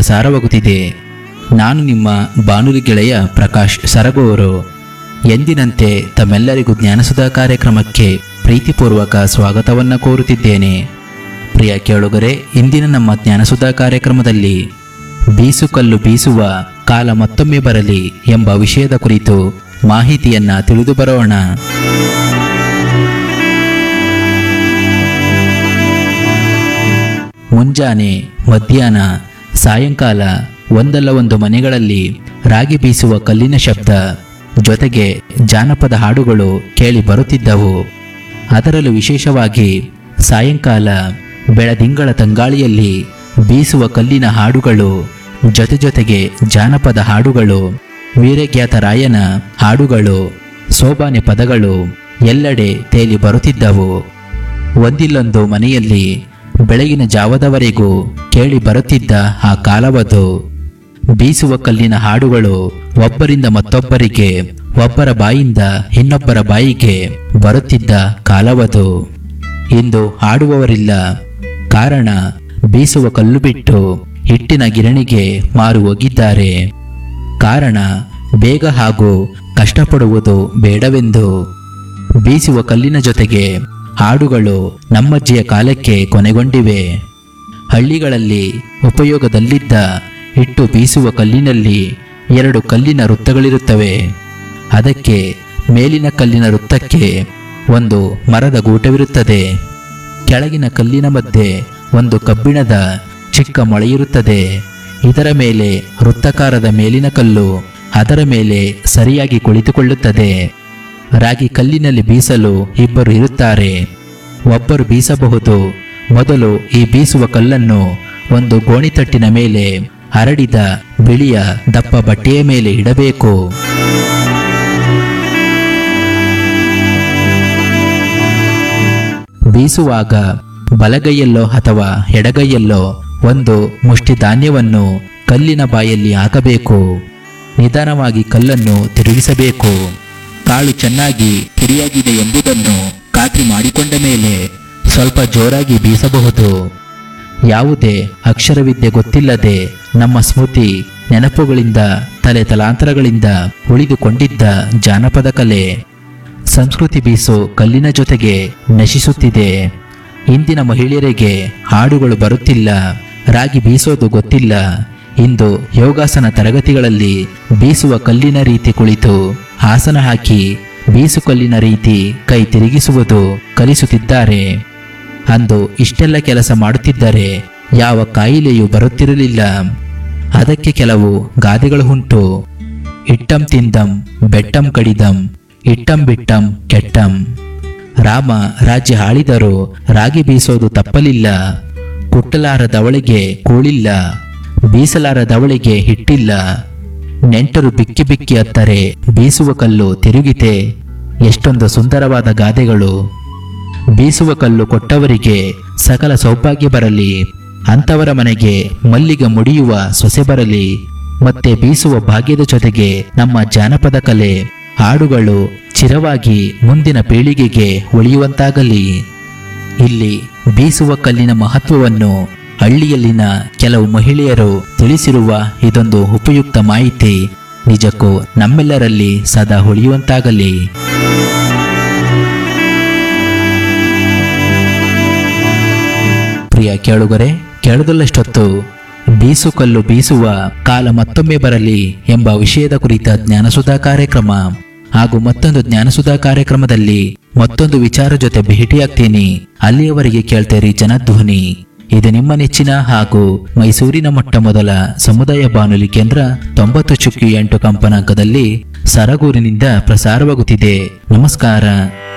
ಪ್ರಸಾರವಾಗುತ್ತಿದೆ ನಾನು ನಿಮ್ಮ ಬಾನುಲಿ ಗೆಳೆಯ ಪ್ರಕಾಶ್ ಸರಗೂರು ಎಂದಿನಂತೆ ತಮ್ಮೆಲ್ಲರಿಗೂ ಜ್ಞಾನಸುಧಾ ಕಾರ್ಯಕ್ರಮಕ್ಕೆ ಪ್ರೀತಿಪೂರ್ವಕ ಸ್ವಾಗತವನ್ನು ಕೋರುತ್ತಿದ್ದೇನೆ ಪ್ರಿಯ ಕೇಳುಗರೆ ಇಂದಿನ ನಮ್ಮ ಜ್ಞಾನಸುಧಾ ಕಾರ್ಯಕ್ರಮದಲ್ಲಿ ಬೀಸುಕಲ್ಲು ಬೀಸುವ ಕಾಲ ಮತ್ತೊಮ್ಮೆ ಬರಲಿ ಎಂಬ ವಿಷಯದ ಕುರಿತು ಮಾಹಿತಿಯನ್ನ ತಿಳಿದು ಬರೋಣ ಮುಂಜಾನೆ ಮಧ್ಯಾಹ್ನ ಸಾಯಂಕಾಲ ಒಂದಲ್ಲ ಒಂದು ಮನೆಗಳಲ್ಲಿ ರಾಗಿ ಬೀಸುವ ಕಲ್ಲಿನ ಶಬ್ದ ಜೊತೆಗೆ ಜಾನಪದ ಹಾಡುಗಳು ಕೇಳಿ ಬರುತ್ತಿದ್ದವು ಅದರಲ್ಲೂ ವಿಶೇಷವಾಗಿ ಸಾಯಂಕಾಲ ಬೆಳದಿಂಗಳ ತಂಗಾಳಿಯಲ್ಲಿ ಬೀಸುವ ಕಲ್ಲಿನ ಹಾಡುಗಳು ಜೊತೆ ಜೊತೆಗೆ ಜಾನಪದ ಹಾಡುಗಳು ವೀರಜ್ಞಾತ ರಾಯನ ಹಾಡುಗಳು ಸೋಬಾನೆ ಪದಗಳು ಎಲ್ಲೆಡೆ ತೇಲಿ ಬರುತ್ತಿದ್ದವು ಒಂದಿಲ್ಲೊಂದು ಮನೆಯಲ್ಲಿ ಬೆಳಗಿನ ಜಾವದವರೆಗೂ ಕೇಳಿ ಬರುತ್ತಿದ್ದ ಆ ಕಾಲವದು ಬೀಸುವ ಕಲ್ಲಿನ ಹಾಡುಗಳು ಒಬ್ಬರಿಂದ ಮತ್ತೊಬ್ಬರಿಗೆ ಒಬ್ಬರ ಬಾಯಿಂದ ಇನ್ನೊಬ್ಬರ ಬಾಯಿಗೆ ಬರುತ್ತಿದ್ದ ಕಾಲವದು ಇಂದು ಹಾಡುವವರಿಲ್ಲ ಕಾರಣ ಬೀಸುವ ಕಲ್ಲು ಬಿಟ್ಟು ಹಿಟ್ಟಿನ ಗಿರಣಿಗೆ ಮಾರು ಹೋಗಿದ್ದಾರೆ ಕಾರಣ ಬೇಗ ಹಾಗೂ ಕಷ್ಟಪಡುವುದು ಬೇಡವೆಂದು ಬೀಸುವ ಕಲ್ಲಿನ ಜೊತೆಗೆ ಹಾಡುಗಳು ನಮ್ಮಜ್ಜಿಯ ಕಾಲಕ್ಕೆ ಕೊನೆಗೊಂಡಿವೆ ಹಳ್ಳಿಗಳಲ್ಲಿ ಉಪಯೋಗದಲ್ಲಿದ್ದ ಹಿಟ್ಟು ಬೀಸುವ ಕಲ್ಲಿನಲ್ಲಿ ಎರಡು ಕಲ್ಲಿನ ವೃತ್ತಗಳಿರುತ್ತವೆ ಅದಕ್ಕೆ ಮೇಲಿನ ಕಲ್ಲಿನ ವೃತ್ತಕ್ಕೆ ಒಂದು ಮರದ ಗೂಟವಿರುತ್ತದೆ ಕೆಳಗಿನ ಕಲ್ಲಿನ ಮಧ್ಯೆ ಒಂದು ಕಬ್ಬಿಣದ ಚಿಕ್ಕ ಮೊಳೆಯಿರುತ್ತದೆ ಇದರ ಮೇಲೆ ವೃತ್ತಾಕಾರದ ಮೇಲಿನ ಕಲ್ಲು ಅದರ ಮೇಲೆ ಸರಿಯಾಗಿ ಕುಳಿತುಕೊಳ್ಳುತ್ತದೆ ರಾಗಿ ಕಲ್ಲಿನಲ್ಲಿ ಬೀಸಲು ಇಬ್ಬರು ಇರುತ್ತಾರೆ ಒಬ್ಬರು ಬೀಸಬಹುದು ಮೊದಲು ಈ ಬೀಸುವ ಕಲ್ಲನ್ನು ಒಂದು ಗೋಣಿತಟ್ಟಿನ ಮೇಲೆ ಹರಡಿದ ಬಿಳಿಯ ದಪ್ಪ ಬಟ್ಟೆಯ ಮೇಲೆ ಇಡಬೇಕು ಬೀಸುವಾಗ ಬಲಗೈಯಲ್ಲೋ ಅಥವಾ ಎಡಗೈಯಲ್ಲೋ ಒಂದು ಮುಷ್ಟಿ ಧಾನ್ಯವನ್ನು ಕಲ್ಲಿನ ಬಾಯಲ್ಲಿ ಹಾಕಬೇಕು ನಿಧಾನವಾಗಿ ಕಲ್ಲನ್ನು ತಿರುಗಿಸಬೇಕು ಕಾಳು ಚೆನ್ನಾಗಿ ಪುಡಿಯಾಗಿದೆ ಎಂಬುದನ್ನು ಖಾತ್ರಿ ಮಾಡಿಕೊಂಡ ಮೇಲೆ ಸ್ವಲ್ಪ ಜೋರಾಗಿ ಬೀಸಬಹುದು ಯಾವುದೇ ಅಕ್ಷರವಿದ್ಯೆ ಗೊತ್ತಿಲ್ಲದೆ ನಮ್ಮ ಸ್ಮೃತಿ ನೆನಪುಗಳಿಂದ ತಲೆ ತಲಾಂತರಗಳಿಂದ ಉಳಿದುಕೊಂಡಿದ್ದ ಜಾನಪದ ಕಲೆ ಸಂಸ್ಕೃತಿ ಬೀಸು ಕಲ್ಲಿನ ಜೊತೆಗೆ ನಶಿಸುತ್ತಿದೆ ಇಂದಿನ ಮಹಿಳೆಯರಿಗೆ ಹಾಡುಗಳು ಬರುತ್ತಿಲ್ಲ ರಾಗಿ ಬೀಸೋದು ಗೊತ್ತಿಲ್ಲ ಇಂದು ಯೋಗಾಸನ ತರಗತಿಗಳಲ್ಲಿ ಬೀಸುವ ಕಲ್ಲಿನ ರೀತಿ ಕುಳಿತು ಆಸನ ಹಾಕಿ ಬೀಸು ಕಲ್ಲಿನ ರೀತಿ ಕೈ ತಿರುಗಿಸುವುದು ಕಲಿಸುತ್ತಿದ್ದಾರೆ ಅಂದು ಇಷ್ಟೆಲ್ಲ ಕೆಲಸ ಮಾಡುತ್ತಿದ್ದರೆ ಯಾವ ಕಾಯಿಲೆಯೂ ಬರುತ್ತಿರಲಿಲ್ಲ ಅದಕ್ಕೆ ಕೆಲವು ಗಾದೆಗಳು ಉಂಟು ಇಟ್ಟಂ ತಿಂದಂ ಬೆಟ್ಟಂ ಕಡಿದಂ ಇಟ್ಟಂ ಬಿಟ್ಟಂ ಕೆಟ್ಟಂ ರಾಮ ರಾಜ್ಯ ಆಳಿದರೂ ರಾಗಿ ಬೀಸೋದು ತಪ್ಪಲಿಲ್ಲ ಕುಟ್ಟಲಾರದವಳಿಗೆ ಕೂಳಿಲ್ಲ ಬೀಸಲಾರದವಳಿಗೆ ಹಿಟ್ಟಿಲ್ಲ ನೆಂಟರು ಬಿಕ್ಕಿ ಬಿಕ್ಕಿ ಹತ್ತರೆ ಬೀಸುವ ಕಲ್ಲು ತಿರುಗಿತೆ ಎಷ್ಟೊಂದು ಸುಂದರವಾದ ಗಾದೆಗಳು ಬೀಸುವ ಕಲ್ಲು ಕೊಟ್ಟವರಿಗೆ ಸಕಲ ಸೌಭಾಗ್ಯ ಬರಲಿ ಅಂಥವರ ಮನೆಗೆ ಮಲ್ಲಿಗೆ ಮುಡಿಯುವ ಸೊಸೆ ಬರಲಿ ಮತ್ತೆ ಬೀಸುವ ಭಾಗ್ಯದ ಜೊತೆಗೆ ನಮ್ಮ ಜಾನಪದ ಕಲೆ ಹಾಡುಗಳು ಚಿರವಾಗಿ ಮುಂದಿನ ಪೀಳಿಗೆಗೆ ಉಳಿಯುವಂತಾಗಲಿ ಇಲ್ಲಿ ಬೀಸುವ ಕಲ್ಲಿನ ಮಹತ್ವವನ್ನು ಹಳ್ಳಿಯಲ್ಲಿನ ಕೆಲವು ಮಹಿಳೆಯರು ತಿಳಿಸಿರುವ ಇದೊಂದು ಉಪಯುಕ್ತ ಮಾಹಿತಿ ನಿಜಕ್ಕೂ ನಮ್ಮೆಲ್ಲರಲ್ಲಿ ಸದಾ ಉಳಿಯುವಂತಾಗಲಿ ಪ್ರಿಯ ಕೇಳುಗರೆ ಕೇಳದಲ್ಲಷ್ಟೊತ್ತು ಬೀಸು ಕಲ್ಲು ಬೀಸುವ ಕಾಲ ಮತ್ತೊಮ್ಮೆ ಬರಲಿ ಎಂಬ ವಿಷಯದ ಕುರಿತ ಜ್ಞಾನಸುಧಾ ಕಾರ್ಯಕ್ರಮ ಹಾಗೂ ಮತ್ತೊಂದು ಜ್ಞಾನಸುಧಾ ಕಾರ್ಯಕ್ರಮದಲ್ಲಿ ಮತ್ತೊಂದು ವಿಚಾರ ಜೊತೆ ಭೇಟಿಯಾಗ್ತೀನಿ ಅಲ್ಲಿಯವರೆಗೆ ಕೇಳ್ತೇರಿ ಜನಧ್ವನಿ ಇದು ನಿಮ್ಮ ನೆಚ್ಚಿನ ಹಾಗೂ ಮೈಸೂರಿನ ಮೊಟ್ಟ ಮೊದಲ ಸಮುದಾಯ ಬಾನುಲಿ ಕೇಂದ್ರ ತೊಂಬತ್ತು ಚುಕ್ಕಿ ಎಂಟು ಕಂಪನಾಂಕದಲ್ಲಿ ಸರಗೂರಿನಿಂದ ಪ್ರಸಾರವಾಗುತ್ತಿದೆ ನಮಸ್ಕಾರ